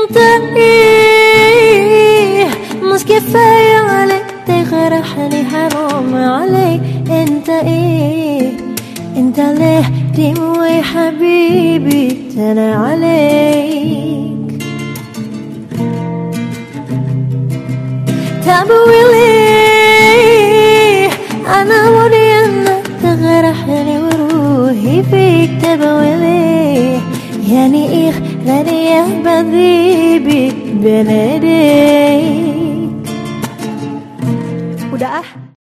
انت ايه مش كفاية عليك تغرحني حرام عليك انت ايه انت ليه تموي حبيبي انا عليك تبوي انا ودي انك تغرحني وروحي فيك تبوي يعني ايه غنية بذيبي بين ايديك